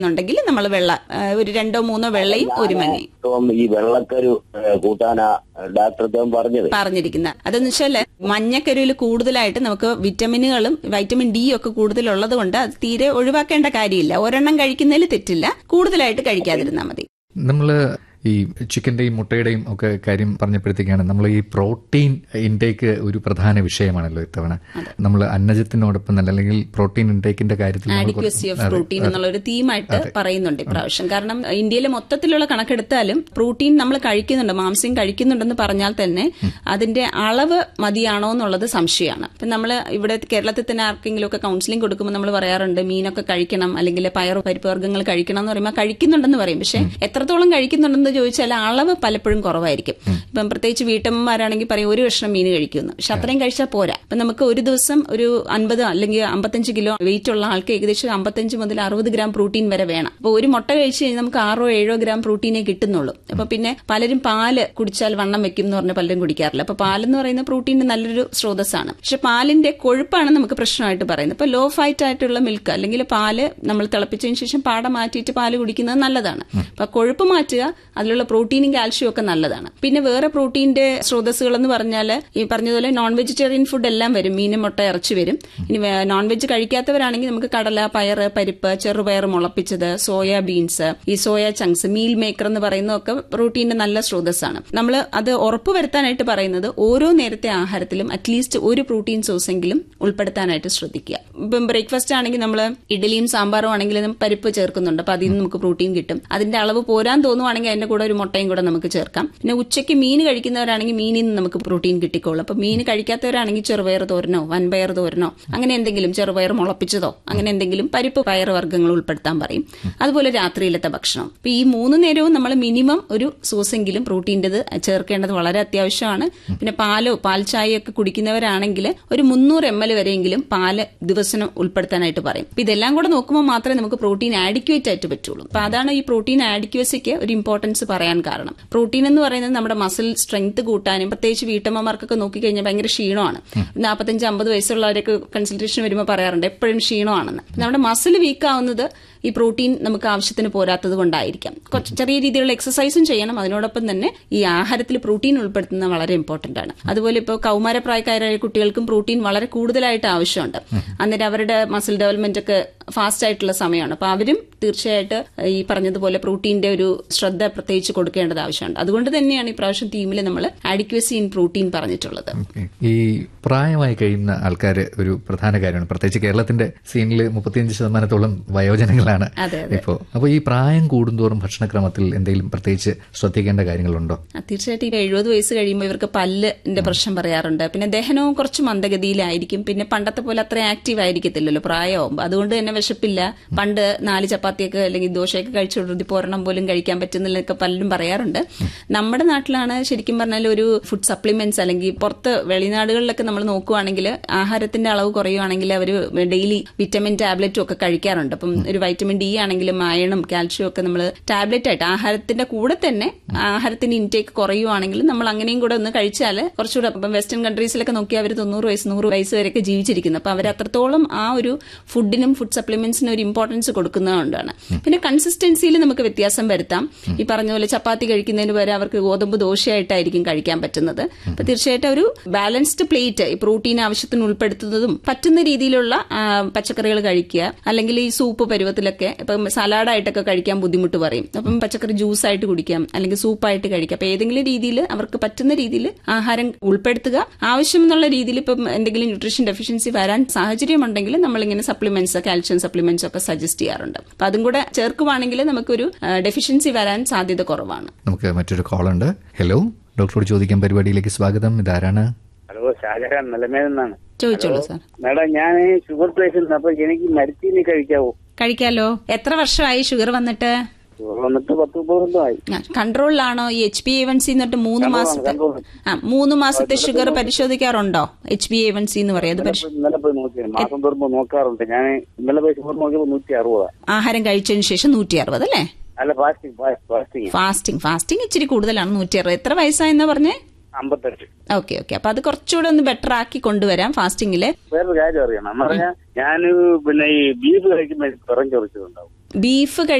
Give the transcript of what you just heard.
എന്നുണ്ടെങ്കിൽ നമ്മൾ വെള്ള ആ, ഒരു രണ്ടോ മൂന്നോ വെള്ളയും ഒരു മഞ്ഞയും ഇപ്പം ഈ വെള്ളക്കരു ഏ, കൂട്ടാനാ ഡാക്ടർ അദ്ദേഹം പറഞ്ഞത് പറഞ്ഞിരിക്കുന്നത് അതെന്ന് വെച്ചാല് മഞ്ഞക്കരുവിൽ കൂടുതലായിട്ട് നമുക്ക് വിറ്റമിനുകളും വൈറ്റമിൻ ഡി ഒക്കെ കൂടുതലുള്ളത് കൊണ്ട് അത് തീരെ ഒഴിവാക്കേണ്ട കാര്യമില്ല ഒരെണ്ണം കഴിക്കുന്നതിൽ തെറ്റില്ല കൂടുതലായിട്ട് കഴിക്കാതിരുന്നാൽ മതി നമ്മൾ ഈ ചിക്കന്റെയും മുട്ടയുടെയും ഒക്കെ കാര്യം പറഞ്ഞപ്പോഴത്തേക്കാണ് നമ്മൾ ഈ പ്രോട്ടീൻ ഇൻടേക്ക് ഒരു പ്രധാന വിഷയമാണല്ലോ ഇത്തവണ നമ്മൾ അന്നജത്തിനോടൊപ്പം തന്നെ അല്ലെങ്കിൽ പ്രോട്ടീൻ ഇൻടേക്കിന്റെ കാര്യത്തിൽ നമ്മൾ ആഡിക്വസി ഓഫ് പ്രോട്ടീൻ എന്നുള്ള ഒരു തീമായിട്ട് പറയുന്നുണ്ട് ഇപ്രാവശ്യം കാരണം ഇന്ത്യയിലെ മൊത്തത്തിലുള്ള കണക്കെടുത്താലും പ്രോട്ടീൻ നമ്മൾ കഴിക്കുന്നുണ്ട് മാംസ്യം കഴിക്കുന്നുണ്ടെന്ന് പറഞ്ഞാൽ തന്നെ അതിന്റെ അളവ് മതിയാണോ എന്നുള്ളത് സംശയമാണ് ഇപ്പൊ നമ്മൾ ഇവിടെ കേരളത്തിൽ തന്നെ ആർക്കെങ്കിലും ഒക്കെ കൗൺസിലിംഗ് കൊടുക്കുമ്പോൾ നമ്മൾ പറയാറുണ്ട് മീനൊക്കെ കഴിക്കണം അല്ലെങ്കിൽ പയർ പരിപ്പ് വർഗ്ഗങ്ങൾ കഴിക്കണം എന്ന് പറയുമ്പോൾ കഴിക്കുന്നുണ്ടെന്ന് പറയും പക്ഷെ എത്രത്തോളം കഴിക്കുന്നുണ്ടെന്ന് ചോദിച്ചാൽ അളവ് പലപ്പോഴും കുറവായിരിക്കും ഇപ്പം പ്രത്യേകിച്ച് വീട്ടമ്മമാരാണെങ്കിൽ പറയും ഒരു കഷ്ണം മീൻ കഴിക്കുന്നു പക്ഷെ അത്രയും കഴിച്ചാൽ പോരാ ഇപ്പൊ നമുക്ക് ഒരു ദിവസം ഒരു അൻപത് അല്ലെങ്കിൽ അമ്പത്തഞ്ച് കിലോ വെയിറ്റ് ഉള്ള ആൾക്ക് ഏകദേശം അമ്പത്തഞ്ച് മുതൽ അറുപത് ഗ്രാം പ്രോട്ടീൻ വരെ വേണം അപ്പൊ ഒരു മുട്ട കഴിച്ച് കഴിഞ്ഞാൽ നമുക്ക് ആറോ ഏഴോ ഗ്രാം പ്രോട്ടീനേ കിട്ടുന്നുള്ളൂ അപ്പൊ പിന്നെ പലരും പാല് കുടിച്ചാൽ വണ്ണം വെക്കും എന്ന് പറഞ്ഞ് പലരും കുടിക്കാറില്ല അപ്പൊ പാലെന്ന് പറയുന്ന പ്രോട്ടീന്റെ നല്ലൊരു സ്രോതസ്സാണ് പക്ഷെ പാലിന്റെ കൊഴുപ്പാണ് നമുക്ക് പ്രശ്നമായിട്ട് പറയുന്നത് ഇപ്പൊ ലോ ഫൈറ്റ് ആയിട്ടുള്ള മിൽക്ക് അല്ലെങ്കിൽ പാല് നമ്മൾ തിളപ്പിച്ചതിന് ശേഷം പാട മാറ്റിയിട്ട് പാല് കുടിക്കുന്നത് നല്ലതാണ് അപ്പൊ കൊഴുപ്പ് മാറ്റുക അതിലുള്ള പ്രോട്ടീനും കാൽഷ്യം ഒക്കെ നല്ലതാണ് പിന്നെ വേറെ പ്രോട്ടീന്റെ സ്രോതസ്സുകൾ എന്ന് പറഞ്ഞാൽ ഈ പറഞ്ഞതുപോലെ നോൺ വെജിറ്റേറിയൻ ഫുഡ് എല്ലാം വരും മീൻ മുട്ട ഇറച്ചി വരും ഇനി നോൺ വെജ് കഴിക്കാത്തവരാണെങ്കിൽ നമുക്ക് കടല പയറ് പരിപ്പ് ചെറുപയർ മുളപ്പിച്ചത് സോയാ ബീൻസ് ഈ സോയ ചങ്ക്സ് മീൽ മേക്കർ എന്ന് പറയുന്നതൊക്കെ പ്രോട്ടീന്റെ നല്ല സ്രോതസ്സാണ് നമ്മൾ അത് ഉറപ്പുവരുത്താനായിട്ട് പറയുന്നത് ഓരോ നേരത്തെ ആഹാരത്തിലും അറ്റ്ലീസ്റ്റ് ഒരു പ്രോട്ടീൻ സോഴ്സ് എങ്കിലും ഉൾപ്പെടുത്താനായിട്ട് ശ്രദ്ധിക്കുക ഇപ്പം ബ്രേക്ക്ഫാസ്റ്റ് ആണെങ്കിൽ നമ്മൾ ഇഡലിയും സാമ്പാറും ആണെങ്കിൽ പരിപ്പ് ചേർക്കുന്നുണ്ട് അപ്പൊ അതിൽ നിന്ന് നമുക്ക് പ്രോട്ടീൻ കിട്ടും അതിന്റെ അളവ് പോരാൻ തോന്നുവാണെങ്കിൽ അതിന്റെ കൂടെ ഒരു മുട്ടയും കൂടെ നമുക്ക് ചേർക്കാം പിന്നെ ഉച്ചയ്ക്ക് മീൻ കഴിക്കുന്നവരാണെങ്കിൽ മീനിൽ നിന്ന് നമുക്ക് പ്രോട്ടീൻ കിട്ടിക്കോളും അപ്പൊ മീൻ കഴിക്കാത്തവരാണെങ്കിൽ ചെറുപയർ തോരനോ വൻപയർ തോരനോ അങ്ങനെ എന്തെങ്കിലും ചെറുപയർ മുളപ്പിച്ചതോ അങ്ങനെ എന്തെങ്കിലും പരിപ്പ് പയർ വർഗ്ഗങ്ങൾ ഉൾപ്പെടുത്താൻ പറയും അതുപോലെ രാത്രിയിലത്തെ ഭക്ഷണം അപ്പൊ ഈ മൂന്ന് നേരവും നമ്മൾ മിനിമം ഒരു സോസെങ്കിലും പ്രോട്ടീൻ്റെത് ചേർക്കേണ്ടത് വളരെ അത്യാവശ്യമാണ് പിന്നെ പാലോ പാൽ ചായയോ ഒക്കെ കുടിക്കുന്നവരാണെങ്കിൽ ഒരു മുന്നൂറ് എം എൽ വരെയെങ്കിലും പാല് ദിവസം ഉൾപ്പെടുത്താനായിട്ട് പറയും അപ്പൊ ഇതെല്ലാം കൂടെ നോക്കുമ്പോൾ മാത്രമേ നമുക്ക് പ്രോട്ടീൻ ആഡിക്വേറ്റ് ആയിട്ട് പറ്റുള്ളൂ അപ്പൊ അതാണ് ഈ പ്രോട്ടീൻ ആഡിക്വസിക്ക് ഒരു ഇമ്പോർട്ടൻസ് പറയാൻ കാരണം പ്രോട്ടീൻ എന്ന് പറയുന്നത് നമ്മുടെ മസിൽ സ്ട്രെങ്ത് കൂട്ടാനും പ്രത്യേകിച്ച് വീട്ടമ്മമാർക്കൊക്കെ നോക്കിക്കഴിഞ്ഞാൽ ഭയങ്കര ക്ഷീണമാണ് നാൽപ്പത്തഞ്ച് അമ്പത് വയസ്സുള്ളവരൊക്കെ കൺസൾട്ടേഷൻ വരുമ്പോൾ പറയാറുണ്ട് എപ്പോഴും ക്ഷീണമാണെന്ന് നമ്മുടെ മസിൽ വീക്ക് ആവുന്നത് ഈ പ്രോട്ടീൻ നമുക്ക് ആവശ്യത്തിന് പോരാത്തത് കൊണ്ടായിരിക്കാം കുറച്ച് ചെറിയ രീതിയിലുള്ള എക്സസൈസും ചെയ്യണം അതിനോടൊപ്പം തന്നെ ഈ ആഹാരത്തിൽ പ്രോട്ടീൻ ഉൾപ്പെടുത്തുന്നത് വളരെ ഇമ്പോർട്ടന്റ് ആണ് അതുപോലെ ഇപ്പോൾ കൗമാരപ്രായക്കാരായ കുട്ടികൾക്കും പ്രോട്ടീൻ വളരെ കൂടുതലായിട്ട് ആവശ്യമുണ്ട് അന്നേരം അവരുടെ മസിൽ ഡെവലപ്മെന്റ് ഒക്കെ ഫാസ്റ്റ് ആയിട്ടുള്ള സമയമാണ് അപ്പൊ അവരും തീർച്ചയായിട്ട് ഈ പറഞ്ഞതുപോലെ പ്രോട്ടീന്റെ ഒരു ശ്രദ്ധ പ്രത്യേകിച്ച് കൊടുക്കേണ്ടത് ആവശ്യമുണ്ട് അതുകൊണ്ട് തന്നെയാണ് ഈ പ്രാവശ്യം ടീമിൽ നമ്മൾ ആഡിക്വസി ഇൻ പ്രോട്ടീൻ പറഞ്ഞിട്ടുള്ളത് ഓക്കേ. ഈ പ്രായമായി കഴിയുന്ന ആൾക്കാർ ഒരു പ്രധാന കാര്യമാണ് പ്രത്യേകിച്ച് കേരളത്തിന്റെ സീനിൽ മുപ്പത്തിയഞ്ച് ശതമാനത്തോളം വയോജനങ്ങളാണ് അതെ, അതെ. ഇപ്പോൾ അപ്പോൾ ഈ പ്രായം കൂടുന്തോറും ഭക്ഷണക്രമത്തിൽ എന്തെങ്കിലും പ്രത്യേകിച്ച് ശ്രദ്ധിക്കേണ്ട കാര്യങ്ങളുണ്ടോ ആ, തീർച്ചയായിട്ടും ഈ എഴുപത് വയസ്സ് കഴിയുമ്പോൾ ഇവർക്ക് പല്ലിന്റെ പ്രശ്നം പറയാറുണ്ട് പിന്നെ ദഹനവും കുറച്ച് മന്ദഗതിയിലായിരിക്കും പിന്നെ പണ്ടത്തെ പോലെ അത്ര ആക്റ്റീവ് ആയിരിക്കത്തില്ലല്ലോ പ്രായമാകുമ്പോൾ അതുകൊണ്ട് തന്നെ വിശപ്പില്ല പണ്ട് നാല് ചപ്പാത്തിയൊക്കെ അല്ലെങ്കിൽ ദോശയൊക്കെ കഴിച്ചുകൊണ്ടിരുത്തി പോരണം പോലും കഴിക്കാൻ പറ്റുന്നില്ലൊക്കെ പലരും പറയാറുണ്ട് നമ്മുടെ നാട്ടിലാണ് ശരിക്കും പറഞ്ഞാൽ ഒരു ഫുഡ് സപ്ലിമെന്റ്സ് അല്ലെങ്കിൽ പുറത്ത് വെളിനാടുകളിലൊക്കെ നമ്മൾ നോക്കുവാണെങ്കിൽ ആഹാരത്തിന്റെ അളവ് കുറയുവാണെങ്കിൽ അവർ ഡെയിലി വിറ്റമിൻ ടാബ്ലറ്റും ഒക്കെ കഴിക്കാറുണ്ട് അപ്പം ഒരു വൈറ്റമിൻ ഡി ആണെങ്കിലും അയണും കാൽഷ്യം ഒക്കെ നമ്മൾ ടാബ്ലറ്റ് ആയിട്ട് ആഹാരത്തിന്റെ കൂടെ തന്നെ ആഹാരത്തിന്റെ ഇൻടേക്ക് കുറയുവാണെങ്കിൽ നമ്മൾ അങ്ങനെയും കൂടെ ഒന്ന് കഴിച്ചാൽ കുറച്ചുകൂടെ ഇപ്പം വെസ്റ്റേൺ കൺട്രീസിലൊക്കെ നോക്കിയാൽ അവർ തൊണ്ണൂറ് വയസ്സ് നൂറ് വയസ്സ് വരെയൊക്കെ ജീവിച്ചിരിക്കുന്നു അപ്പൊ അവർ അത്രത്തോളം ആ ഒരു ഫുഡിനും ഫുഡ് സപ്ലിമെന്റ്സിനും ഒരു ഇമ്പോർട്ടൻസ് കൊടുക്കുന്നതുകൊണ്ടാണ് പിന്നെ കൺസിസ്റ്റൻസിയിൽ നമുക്ക് വ്യത്യാസം വരുത്താം ഈ പറഞ്ഞ പോലെ ചപ്പാത്തി കഴിക്കുന്നതിന് പകരം അവർക്ക് ഗോതമ്പ് ദോശയായിട്ടായിരിക്കും കഴിക്കാൻ പറ്റുന്നത് അപ്പൊ തീർച്ചയായിട്ടും ഒരു ബാലൻസ്ഡ് പ്ലേറ്റ് ഈ പ്രോട്ടീൻ ആവശ്യത്തിന് ഉൾപ്പെടുത്തുന്നതും പറ്റുന്ന രീതിയിലുള്ള ആ, പച്ചക്കറികൾ കഴിക്കുക അല്ലെങ്കിൽ ഈ സൂപ്പ് പരുവത്തിലൊക്കെ ഇപ്പം സലാഡായിട്ടൊക്കെ കഴിക്കാൻ ബുദ്ധിമുട്ട് പറയും അപ്പം പച്ചക്കറി ജ്യൂസ് ആയിട്ട് കുടിക്കാം അല്ലെങ്കിൽ സൂപ്പായിട്ട് കഴിക്കാം അപ്പൊ ഏതെങ്കിലും രീതിയിൽ അവർക്ക് പറ്റുന്ന രീതിയിൽ ആഹാരം ഉൾപ്പെടുത്തുക ആവശ്യം എന്നുള്ള രീതിയിൽ ഇപ്പം എന്തെങ്കിലും ന്യൂട്രീഷൻ ഡെഫിഷ്യൻസി വരാൻ സാഹചര്യമുണ്ടെങ്കിൽ നമ്മളിങ്ങനെ സപ്ലിമെന്റ്സ് കാൽഷ്യം സപ്ലിമെന്റ്സ് ഒക്കെ സജസ്റ്റ് ചെയ്യാറുണ്ട് അപ്പൊ അതും കൂടെ ചേർക്കുവാണെങ്കിൽ നമുക്കൊരു ഡെഫിഷ്യൻസി വരാൻ സാധ്യത കുറവാണ് നമുക്ക് മറ്റൊരു കോളുണ്ട് ഹലോ ഡോക്ടറോട് ചോദിക്കാൻ പരിപാടിയിലേക്ക് സ്വാഗതം ഇതാരാണ് ഹലോ ഷാജഹാൻ നിലമേൽ നിന്നാണ് ചോദിച്ചോളൂ സാർ മേഡം ഞാൻ ഷുഗർ പേഷ്യന്റ് അപ്പൊ എനിക്ക് മരുത്തിനി കഴിക്കാവോ കഴിക്കാലോ എത്ര വർഷമായി ഷുഗർ വന്നിട്ട് ഷുഗർ വന്നിട്ട് പത്ത് മുപ്പത് കൊല്ലമായി കൺട്രോളിലാണോ ഈ H B A one C എന്നിട്ട് മൂന്ന് മാസത്തെ control. ആ മൂന്ന് മാസത്തെ ഷുഗർ പരിശോധിക്കാറുണ്ടോ H B A one C എന്ന് പറയും അത് പരിശോ- ഇന്നലെ പോയി നോക്കി മാസം തോറുമ്പോ നോക്കാറുണ്ട് ഞാൻ ഇന്നലെ പോയി ഷുഗർ നോക്കിയപ്പോ നൂറ്റി അറുപതാ ആഹാരം കഴിച്ചതിന് ശേഷം നൂറ്റി അറുപത് അല്ലേ അല്ല ഫാസ്റ്റിംഗ് ഫാസ്റ്റിംഗ് ഫാസ്റ്റിംഗ് ഫാസ്റ്റിംഗ് ഇച്ചിരി കൂടുതലാണ് നൂറ്റി അറുപത് എത്ര വയസ്സായെന്നാ പറഞ്ഞേ അമ്പത്തെട്ട് ഓക്കെ ഓക്കെ അപ്പൊ അത് കുറച്ചുകൂടെ ഒന്ന് ബെറ്റർ ആക്കി കൊണ്ടുവരാം ഫാസ്റ്റിംഗില് വേറൊരു കാര്യം അറിയണം എന്ന് പറഞ്ഞാൽ ഞാൻ പിന്നെ ഈ ബീഫ് കഴിക്കുമ്പോൾ എനിക്ക് പിറം ചൊറിച്ചിട്ടുണ്ടാവും ബീഫ്